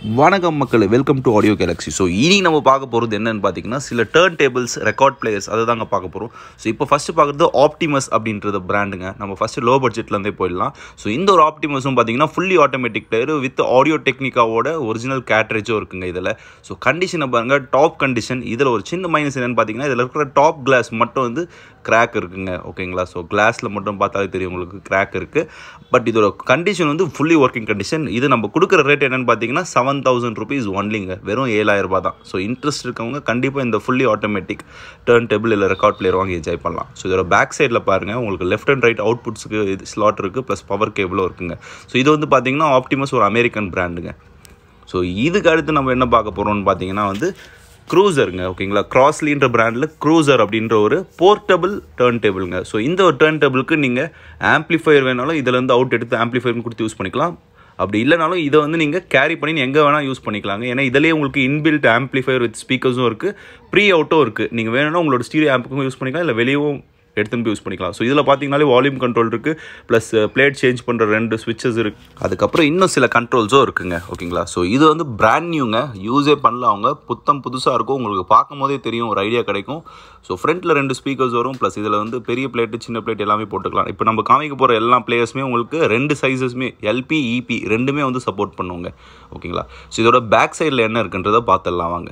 வணக்கம் மக்கள் welcome to audio galaxy so இனி நம்ம பார்க்க போகிறது என்னன்னு பார்த்தீங்கன்னா சில டேர்ன் டேபிள்ஸ் ரெக்கார்ட் பிளேயர்ஸ் அதை தாங்க பார்க்க போகிறோம் ஸோ இப்போ ஃபஸ்ட்டு பார்க்குறது ஆப்டிமஸ் அப்படின்றது பிராண்டுங்க நம்ம ஃபஸ்ட்டு லோ பட்ஜெட்லேருந்தே போயிடலாம் ஸோ இந்த ஒரு ஆப்டிமஸும் பார்த்தீங்கன்னா fully automatic player with audio டெக்னிக்காவோட ஒரிஜினல் கேட்ரேஜும் இருக்குங்க இதில் ஸோ கண்டிஷனை பாருங்கள் டாப் கண்டிஷன் இதில் ஒரு சின்ன மைனஸ் என்னென்னு பார்த்தீங்கன்னா இதில் இருக்கிற டாப் கிளாஸ் மட்டும் வந்து கிராக் இருக்குங்க ஓகேங்களா ஸோ கிளாஸில் மட்டும் பார்த்தாலே தெரியும் உங்களுக்கு கிராக் இருக்குது பட் இதோட கண்டிஷன் வந்து ஃபுல்லி ஒர்க்கிங் கண்டிஷன் இது நம்ம கொடுக்குற ரேட் என்னென்னு பார்த்தீங்கன்னா செவன் தௌசண்ட் ருபீஸ் ஒன்லிங்க வெறும் ஏழாயிரம் ரூபாய் தான் ஸோ இன்ட்ரெஸ்ட் இருக்கவங்க கண்டிப்பாக இந்த ஃபுல்லி ஆட்டோமேட்டிக் டேர்ன் டேபிள் இல்லை ரெக்கார்ட் பிளேயர் வாங்கி என்ஜாய் பண்ணலாம் ஸோ இதோட பேக் சைடில் பாருங்கள் உங்களுக்கு லெஃப்ட் அண்ட் ரைட் அவுட்புட்ஸுக்கு இது ஸ்லாட் இருக்குது ப்ளஸ் பவர் கேபிளும் இருக்குங்க ஸோ இது வந்து பார்த்தீங்கன்னா ஆப்டிமஸ் ஒரு அமெரிக்கன் பிராண்டுங்க ஸோ இதுக்கு அடுத்து நம்ம என்ன பார்க்க போகிறோம்னு பார்த்தீங்கன்னா வந்து க்ரூசருங்க ஓகேங்களா கிராஸ்லின்ற பிராண்டில் க்ரூசர் அப்படின்ற ஒரு போர்ட்டபிள் டேர்ன் டேபிளுங்க ஸோ இந்த ஒரு டேர்ன் டேபிளுக்கு நீங்கள் ஆம்ப்ளிஃபையர் வேணாலும் இதிலேருந்து அவுட் எடுத்து ஆம்ப்ளிஃபையர் கொடுத்து யூஸ் பண்ணிக்கலாம் அப்படி இல்லைனாலும் இதை வந்து நீங்கள் கேரி பண்ணி எங்கே வேணால் யூஸ் பண்ணிக்கலாங்க ஏன்னா இதிலேயே உங்களுக்கு இன்பில்ட் ஆம்ப்ளிஃபையர் வித் ஸ்பீக்கர்ஸும் இருக்குது ப்ரீ அவுட்டும் இருக்குது நீங்கள் வேணும்னா உங்களோட ஸ்டீரியோ ஆம்புக்கும் யூஸ் பண்ணிக்கலாம் இல்லை வெளியவும் எடுத்துன்னு போய் யூஸ் பண்ணிக்கலாம் ஸோ இதில் பார்த்தீங்கனாலே வால்யூம் கண்ட்ரோல் இருக்குது ப்ளஸ் பிளேட் சேஞ்ச் பண்ணுற ரெண்டு ஸ்விட்சஸ் இருக்குது அதுக்கப்புறம் இன்னும் சில கண்ட்ரோல்ஸும் இருக்குங்க ஓகேங்களா ஸோ இது வந்து பிராண்ட் நியூங்க யூஸே பண்ணல அவங்க புத்தம் புதுசாக இருக்கும் உங்களுக்கு பார்க்கும் போதே தெரியும் ஒரு ஐடியா கிடைக்கும் ஸோ ஃப்ரண்ட்டில் ரெண்டு ஸ்பீக்கர்ஸ் வரும் ப்ளஸ் இதில் வந்து பெரிய பிளேட்டு சின்ன பிளேட் எல்லாமே போட்டுக்கலாம் இப்போ நம்ம காமிக்க போகிற எல்லா பிளேயர்ஸுமே உங்களுக்கு ரெண்டு சைஸஸ்மே எல்பி இபி ரெண்டுமே வந்து சப்போர்ட் பண்ணுவாங்க ஓகேங்களா ஸோ இதோட பேக் சைடில் என்ன இருக்குன்றதை பார்த்துடலாம் வாங்க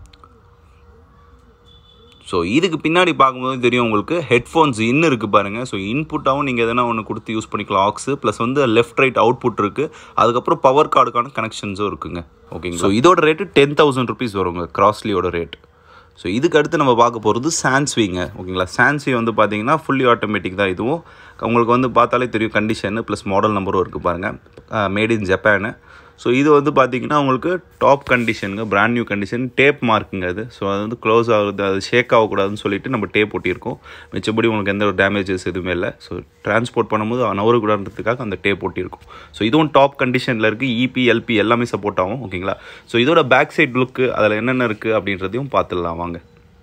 ஸோ இதுக்கு பின்னாடி பார்க்கும்போது தெரியும் உங்களுக்கு ஹெட்ஃபோன்ஸ் இன் இருக்குது பாருங்கள் ஸோ இன்புட்டாகவும் நீங்கள் எதனா ஒன்று கொடுத்து யூஸ் பண்ணிக்கலாம் ஆக்ஸு ப்ளஸ் வந்து லெஃப்ட் ரைட் அவுட்புட் இருக்குது அதுக்கப்புறம் பவர் கார்டுக்கான கனெக்ஷன்ஸும் இருக்குங்க ஓகேங்க ஸோ இதோட ரேட்டு டென் தௌசண்ட் ருபீஸ் வருங்க கிராஸ்லியோட ரேட் ஸோ இதுக்கு அடுத்து நம்ம பார்க்க போகிறது சான்ஸ்விங்க ஓகேங்களா சான்ஸ்வி வந்து பார்த்தீங்கன்னா ஃபுல்லி ஆட்டோமேட்டிக் தான் இதுவும் உங்களுக்கு வந்து பார்த்தாலே தெரியும் கண்டிஷனு ப்ளஸ் மாடல் நம்பரும் இருக்குது பாருங்கள் மேட் இன் ஜப்பானு ஸோ இது வந்து பார்த்தீங்கன்னா உங்களுக்கு டாப் கண்டிஷனுங்க பிராண்ட் நியூ கண்டிஷன் டேப் மார்க்குங்க அது ஸோ அது வந்து க்ளோஸ் ஆகுது அது ஷேக் ஆகக்கூடாதுன்னு சொல்லிட்டு நம்ம டேப் ஒட்டியிருக்கோம் மிச்சப்படி உங்களுக்கு எந்த ஒரு டேமேஜஸ் எதுவுமே இல்லை ஸோ டிரான்ஸ்போர்ட் பண்ணும்போது நவரக்கூடாதுன்றதுக்காக அந்த டேப் ஒட்டியிருக்கும் ஸோ இதுவும் டாப் கண்டிஷனில் இருக்குது இபி எல்பி எல்லாமே சப்போர்ட் ஆகும் ஓகேங்களா ஸோ இதோட பேக் சைட் லுக்கு அதில் என்னென்ன இருக்குது அப்படின்றதையும் பார்த்துடலாம் வாங்க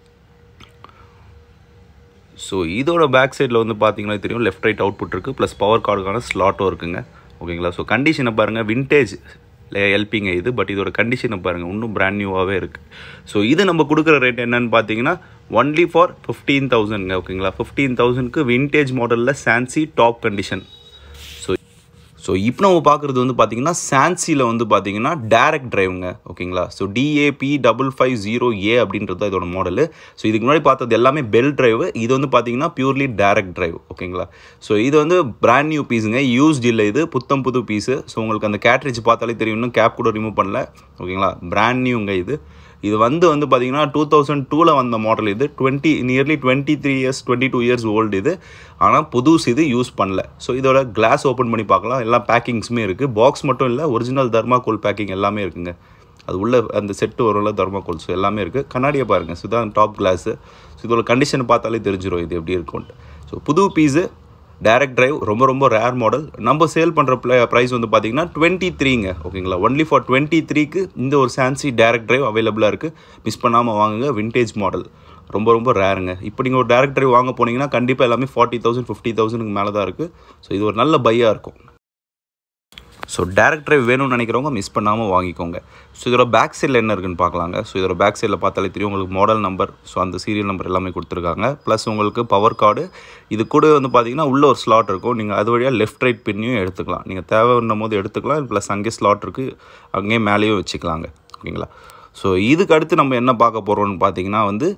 ஸோ இதோட பேக் சைடில் வந்து பார்த்தீங்கன்னா தெரியும் லெஃப்ட் ரைட் அவுட்புட் இருக்குது ப்ளஸ் பவர் கார்டுக்கான ஸ்லாட்டும் இருக்குங்க ஓகேங்களா ஸோ கண்டிஷனை பாருங்கள் விண்டேஜ் எல்பிங்க இது பட் இதோட கண்டிஷனை பாருங்கள் இன்னும் பிராண்ட் நியூவாகவே இருக்குது ஸோ இது நம்ம கொடுக்குற ரேட் என்னன்னு பார்த்தீங்கன்னா ஒன்லி ஃபார் ஃபிஃப்டீன் தௌசண்ட்ங்க ஓகேங்களா ஃபிஃப்டீன் தௌசண்ட்க்கு விண்டேஜ் மாடலில் Sansui top condition so so இப்போ நம்ம பார்க்குறது வந்து பார்த்தீங்கன்னா சான்சியில் வந்து பார்த்தீங்கன்னா டேரக்ட் டிரைவுங்க ஓகேங்களா so DAP double five zero A அப்படின்றது தான் இதோட மாடலு ஸோ இதுக்கு முன்னாடி பார்த்தது எல்லாமே பெல் டிரைவ் இது வந்து பார்த்தீங்கன்னா பியூர்லி டேரக்ட் டிரைவ் ஓகேங்களா ஸோ இது வந்து பிராண்ட் நியூ பீஸுங்க யூஸ்ட் இல்லை இது புத்தம் புது பீஸு ஸோ உங்களுக்கு அந்த கேட்ரேஜ் பார்த்தாலே தெரியும் இன்னும் கேப் கூட ரிமூவ் பண்ணல ஓகேங்களா பிராண்ட் நியூங்க இது இது வந்து வந்து பார்த்தீங்கன்னா டூ தௌசண்ட் டூவில் வந்த மாடல் இது twenty nearly twenty three years twenty two years old இது ஆனால் புதுசு இது யூஸ் பண்ணல ஸோ இதோட கிளாஸ் ஓப்பன் பண்ணி பார்க்கலாம் எல்லா பேக்கிங்ஸுமே இருக்குது பாக்ஸ் மட்டும் இல்லை ஒரிஜினல் தர்மாகோல் பேக்கிங் எல்லாமே இருக்குங்க அது உள்ள அந்த செட்டு வரும்ல தர்மாகோல் ஸோ எல்லாமே இருக்குது கண்ணாடியை பாருங்கள் ஸோ இதான் டாப் கிளாஸு ஸோ இதோட கண்டிஷன் பார்த்தாலே தெரிஞ்சிடும் இது எப்படி இருக்கும்ட்டு ஸோ புது பீஸு டேரக்ட் டிரைவ் ரொம்ப ரொம்ப ரேர் மாடல் நம்ம சேல் பண்ணுற ப்ளே ப்ரைஸ் வந்து பார்த்தீங்கன்னா டுவெண்ட்டி த்ரீங்க ஓகேங்களா ஒன்லி ஃபார் டுவெண்ட்டி த்ரீக்கு இந்த ஒரு சான்சி டேரக்ட் டிரைவ் அவைலபிளாக இருக்குது மிஸ் பண்ணாமல் வாங்குங்க விண்டேஜ் மாடல் ரொம்ப ரொம்ப ரேருங்க இப்போ நீங்கள் ஒரு டேரக்ட் டிரைவ் வாங்க போனீங்கன்னா கண்டிப்பாக எல்லாமே ஃபார்ட்டி தௌசண்ட் ஃபிஃப்டி தௌசண்ட்க்கு மேலே தான் இருக்குது ஸோ இது ஒரு நல்ல பையாக இருக்கும் ஸோ டேரக்ட் டிரைவ் வேணும்னு நினைக்கிறவங்க மிஸ் பண்ணாமல் வாங்கிக்கோங்க ஸோ இதோட பேக் சைடில் என்ன இருக்குன்னு பார்க்கலாங்க ஸோ இதோட பேக் சைடில் பார்த்தாலே தெரியும் உங்களுக்கு மாடல் நம்பர் ஸோ அந்த சீரியல் நம்பர் எல்லாமே கொடுத்துருக்காங்க ப்ளஸ் உங்களுக்கு பவர் கார்டு இது கூட வந்து பார்த்தீங்கன்னா உள்ள ஒரு ஸ்லாட் இருக்கும் நீங்கள் அது வழியாக லெஃப்ட் ரைட் பின்னையும் எடுத்துக்கலாம் நீங்கள் தேவைன்னும் போது எடுத்துக்கலாம் ப்ளஸ் அங்கேயே ஸ்லாட் இருக்குது அங்கேயே மேலேயும் வச்சுக்கலாங்க ஓகேங்களா ஸோ இதுக்கு அடுத்து நம்ம என்ன பார்க்க போகிறோம்னு பார்த்தீங்கன்னா வந்து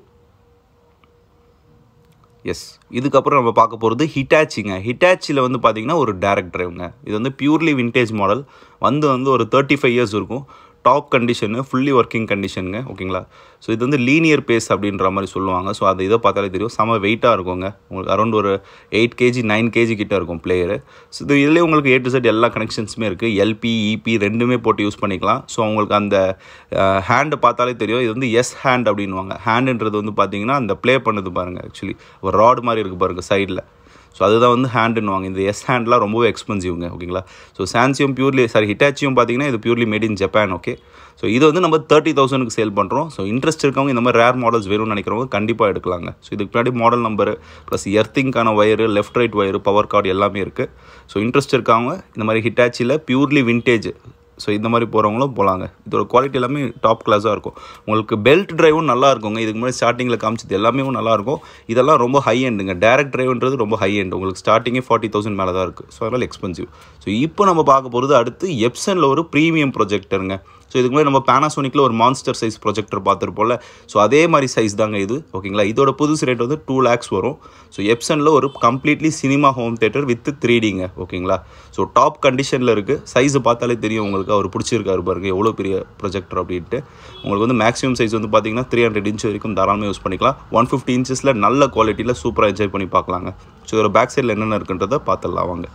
எஸ் இதுக்கப்புறம் நம்ம பார்க்க போகிறது ஹிட்டாச்சிங்க ஹிட்டாச்சியில் வந்து பார்த்திங்கன்னா ஒரு டேரக்ட் டிரைவுங்க இது வந்து பியூர்லி விண்டேஜ் மாடல் வந்து வந்து ஒரு தேர்ட்டி ஃபைவ் இயர்ஸ் இருக்கும் டாப் கண்டிஷனு ஃபுல்லி ஒர்க்கிங் கண்டிஷனுங்க ஓகேங்களா ஸோ இது வந்து லீனியர் பேஸ் அப்படின்ற மாதிரி சொல்லுவாங்க ஸோ அதை இதை பார்த்தாலே தெரியும் செம வெயிட்டாக இருக்குங்க உங்களுக்கு அரௌண்ட் ஒரு எயிட் கேஜி நைன் கேஜி கிட்ட இருக்கும் பிளேயரு ஸோ இது இதுலேயே உங்களுக்கு ஏ டு செட் எல்லா கனெக்ஷன்ஸுமே இருக்குது எல்பி இபி ரெண்டுமே போட்டு யூஸ் பண்ணிக்கலாம் ஸோ உங்களுக்கு அந்த ஹேண்டு பார்த்தாலே தெரியும் இது வந்து எஸ் ஹேண்ட் அப்படின்வாங்க ஹேண்டுன்றது வந்து பார்த்தீங்கன்னா அந்த ப்ளே பண்ணுது பாருங்கள் ஆக்சுவலி ஒரு ராட் மாதிரி இருக்குது பாருங்கள் சைடில் ஸோ அதுதான் வந்து ஹேண்டுன்னுவாங்க இந்த எஸ் ஹேண்ட்லாம் ரொம்பவே எக்ஸ்பென்சிவ்ங்க ஓகேங்களா ஸோ சான்சியும் பியூர்லி சாரி ஹிட்டாச்சியும் பார்த்தீங்கன்னா இது purely made in Japan okay so இது வந்து நம்ம தேர்ட்டி தௌசண்ட்க்கு சேல் பண்ணுறோம் ஸோ இன்ட்ரெஸ்ட் இருக்கவங்க இந்த மாதிரி ரேர் மாடல்ஸ் வேணும்னு நினைக்கிறவங்க கண்டிப்பாக எடுக்கலாங்க ஸோ இதுக்கு முன்னாடி மாடல் நம்பர் ப்ளஸ் எர்த்திங்கான wire left right wire power cord எல்லாமே இருக்குது ஸோ இன்ட்ரெஸ்ட் இருக்கவங்க இந்த மாதிரி ஹிட்டாச்சியில் பியூர்லி விண்டேஜ் ஸோ இந்த மாதிரி போகிறவங்களும் போகலாங்க இதோட குவாலிட்டி எல்லாமே டாப் கிளாஸாக இருக்கும் உங்களுக்கு பெல்ட் டிரைவும் நல்லா இருக்குங்க இதுக்கு முன்னாடி ஸ்டார்டிங்கில் காமிச்சது எல்லாமே நல்லா இருக்கும் இதெல்லாம் ரொம்ப ஹை எண்டுங்க டேரக்ட் டிரைவ்ன்றது ரொம்ப ஹை எண்ட் உங்களுக்கு ஸ்டார்டிங்கே ஃபார்ட்டி தௌசண்ட் மேலே தான் இருக்குது ஸோ அதனால் எக்ஸ்பென்சிவ் ஸோ இப்போ நம்ம பார்க்க போகிறது அடுத்து எப்சனில் ஒரு ப்ரீமியம் ப்ரொஜெக்டருங்க ஸோ இதுக்கு முன்னாடி நம்ம பேனாசோனிக்கில் ஒரு மான்ஸ்டர் சைஸ் ப்ரொஜெக்டர் பார்த்துருப்போம்ல ஸோ அதே மாதிரி சைஸ் தாங்க இது ஓகேங்களா இதோட புதுசு ரேட் வந்து டூ லேக்ஸ் வரும் ஸோ எப்சனில் ஒரு completely cinema home theatre with three டிங்க ஓகேங்களா ஸோ டாப் கண்டிஷனில் இருக்குது சைஸை பார்த்தாலே தெரியும் உங்களுக்கு அவர் பிடிச்சிருக்காரு பாருங்க எவ்வளோ பெரிய ப்ரொஜெக்டர் அப்படின்ட்டு உங்களுக்கு வந்து மேக்ஸிமம் சைஸ் வந்து பார்த்தீங்கன்னா த்ரீ ஹண்ட்ரட் இன்ச் வரைக்கும் தாராளமாக யூஸ் பண்ணிக்கலாம் ஒன் ஃபிஃப்டி இன்ச்சஸில் நல்ல குவாலிட்டியில் சூப்பராக என்ஜாய் பண்ணி பார்க்கலாங்க ஸோ இதோட பேக் சைடில் என்னென்ன இருக்குன்றதை பார்த்துடலாம் வாங்க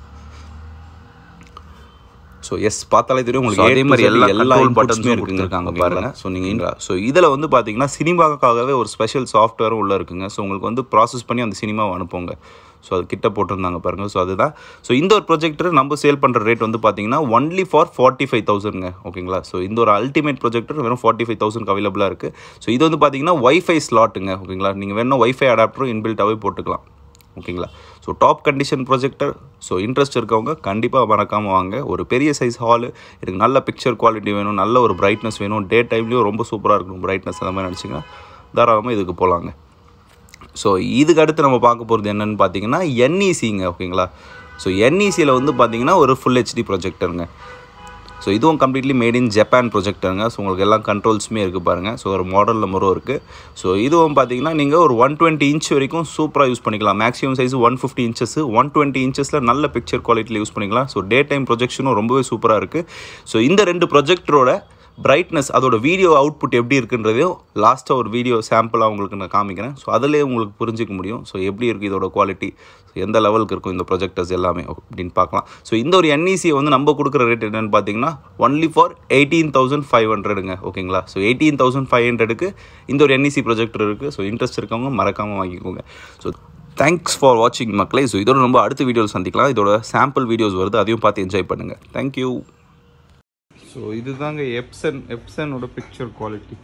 ஸோ எஸ் பார்த்தாலே தெரியும் உங்களுக்கு அதே மாதிரி எல்லா எல்லா பட்டன்ஸுமே இருக்குங்க பாருங்க ஸோ நீங்கள் ஸோ இதில் வந்து பார்த்தீங்கன்னா சினிமாக்காகவே ஒரு ஸ்பெஷல் சாஃப்ட்வேரும் உள்ளே இருக்குங்க ஸோ உங்களுக்கு வந்து ப்ராசஸ் பண்ணி அந்த சினிமாவை அனுப்புங்க ஸோ அது கிட்ட போட்டிருந்தாங்க பாருங்கள் ஸோ அதுதான் ஸோ இந்த ஒரு ப்ரொஜெக்டர் நம்ம சேல் பண்ணுற ரேட் வந்து பார்த்தீங்கன்னா ஒன்லி ஃபார் ஃபார்ட்டி ஃபைவ் தௌசண்ட்ங்க ஓகேங்களா ஸோ இந்த ஒரு அல்டிமேட் ப்ரொஜெக்டர் வெறும் ஃபார்ட்டி ஃபைவ் தௌசண்ட் அவைலபிளாக இருக்குது ஸோ இது வந்து பார்த்தீங்கன்னா ஒய்ஃபை ஸ்லாட்டுங்க ஓகேங்களா நீங்கள் வேணும் ஒய்ஃபை அடாப்டரும் இன்பில்ட்டாகவே போட்டுக்கலாம் ஓகேங்களா so top condition projector so interest இருக்கவங்க கண்டிப்பாக மறக்காமல் வாங்க ஒரு பெரிய சைஸ் ஹாலு எனக்கு நல்ல பிக்சர் குவாலிட்டி வேணும் நல்ல ஒரு பிரைட்னஸ் வேணும் டே டைம்லேயும் ரொம்ப சூப்பராக இருக்கணும் பிரைட்னஸ் அந்த மாதிரி நினச்சிங்கன்னா தாராளமாக இதுக்கு போகலாங்க ஸோ இதுக்கு அடுத்து நம்ம பார்க்க போகிறது என்னென்னு பார்த்தீங்கன்னா என்இசிங்க ஓகேங்களா ஸோ என்இசியில் வந்து பார்த்தீங்கன்னா ஒரு ஃபுல் ஹெச்டி ப்ரொஜெக்டருங்க ஸோ இதுவும் கம்ப்ளீட்லி மேட் இன் ஜப்பான் ப்ரொஜெக்டருங்க ஸோ உங்களுக்கு எல்லா கண்ட்ரோல்ஸுமே இருக்குது பாருங்கள் ஸோ ஒரு மாடல் நம்பரும் இருக்குது ஸோ இதுவும் பார்த்தீங்கன்னா நீங்கள் ஒரு ஒன் டுவெண்ட்டி இன்ச் வரைக்கும் சூப்பராக யூஸ் பண்ணிக்கலாம் maximum size one fifty inches one twenty இன்ச்சஸில் நல்ல பிக்சர் குவாலிட்டியில் யூஸ் பண்ணிக்கலாம் ஸோ டே டைம் ப்ரொஜெக்ஷனும் ரொம்பவே சூப்பராக இருக்குது ஸோ இந்த ரெண்டு ப்ரொஜெக்டரோட பிரைட்னஸ் அதோட வீடியோ அவுட்புட் எப்படி இருக்குன்றதையும் லாஸ்ட்டாக ஒரு வீடியோ சாம்பிளாக உங்களுக்கு நான் காமிக்கிறேன் ஸோ அதிலே உங்களுக்கு புரிஞ்சிக்க முடியும் ஸோ எப்படி இருக்குது இதோட குவாலிட்டி எந்த லெவலுக்கு இருக்கும் இந்த ப்ரொஜெக்டர்ஸ் எல்லாமே அப்படின்னு பார்க்கலாம் ஸோ இந்த ஒரு என்இசியை வந்து நம்ம கொடுக்குற ரேட் என்னென்னு பார்த்தீங்கன்னா only for eighteen thousand five ஹண்ட்ரடுங்க ஓகேங்களா ஸோ எயிட்டீன் தௌசண்ட் ஃபைவ் ஹண்ட்ரடுக்கு இந்த ஒரு என்இசி ப்ரொஜெக்டர் இருக்குது ஸோ இன்ட்ரெஸ்ட் இருக்கவங்க மறக்காமல் வாங்கிக்கோங்க ஸோ தேங்க்ஸ் ஃபார் வாட்சிங் மக்களே ஸோ இதோட நம்ம அடுத்த வீடியோவில் சந்திக்கலாம் இதோட சாம்பிள் வீடியோஸ் வருது அதையும் பார்த்து என்ஜாய் பண்ணுங்கள் தேங்க்யூ ஸோ இதுதாங்க எப்சன் எப்சனோட பிக்சர் குவாலிட்டி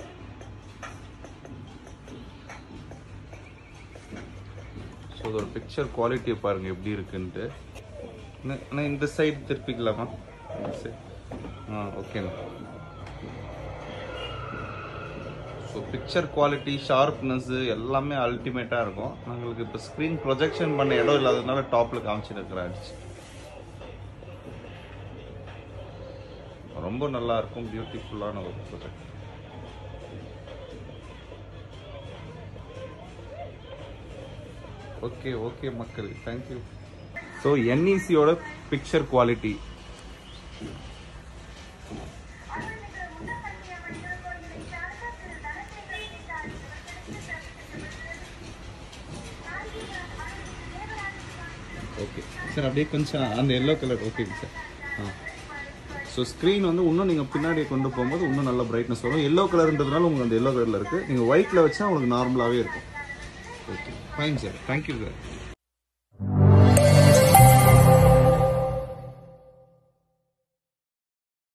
ஸோ அதோட பிக்சர் குவாலிட்டியை பாருங்கள் எப்படி இருக்குன்ட்டு ஆனால் இந்த சைடு திருப்பிக்கலாமா இந்த side. ஆ ஓகேண்ணா ஸோ பிக்சர் குவாலிட்டி ஷார்ப்னஸ்ஸு எல்லாமே அல்டிமேட்டாக இருக்கும் நம்மளுக்கு இப்போ ஸ்க்ரீன் ப்ரொஜெக்ஷன் பண்ண இடம் இல்லாததுனால டாப்பில் காமிச்சிட்டு இருக்கிறாச்சு ரொம்ப நல்லா இருக்கும் பியூட்டிஃபுல்லான ஒரு ப்ரொஜெக்ட் ஓகே ஓகே மக்கள் தேங்க்யூ ஸோ என்இசியோட பிக்சர் குவாலிட்டி ஓகே சார் அப்படியே கொஞ்சம் அந்த எல்லோ கலர் ஓகேங்க சார் ஆ ஸோ ஸ்க்ரீன் வந்து இன்னும் நீங்கள் பின்னாடி கொண்டு போகும்போது இன்னும் நல்ல பிரைட்னஸ் வரும் எல்லோ கலர்ன்றதுனால உங்களுக்கு அந்த எல்லோ கலரில் இருக்குது நீங்கள் ஒயிட்டில் வச்சா உங்களுக்கு நார்மலாகவே இருக்கும் okay fine sir thank you sir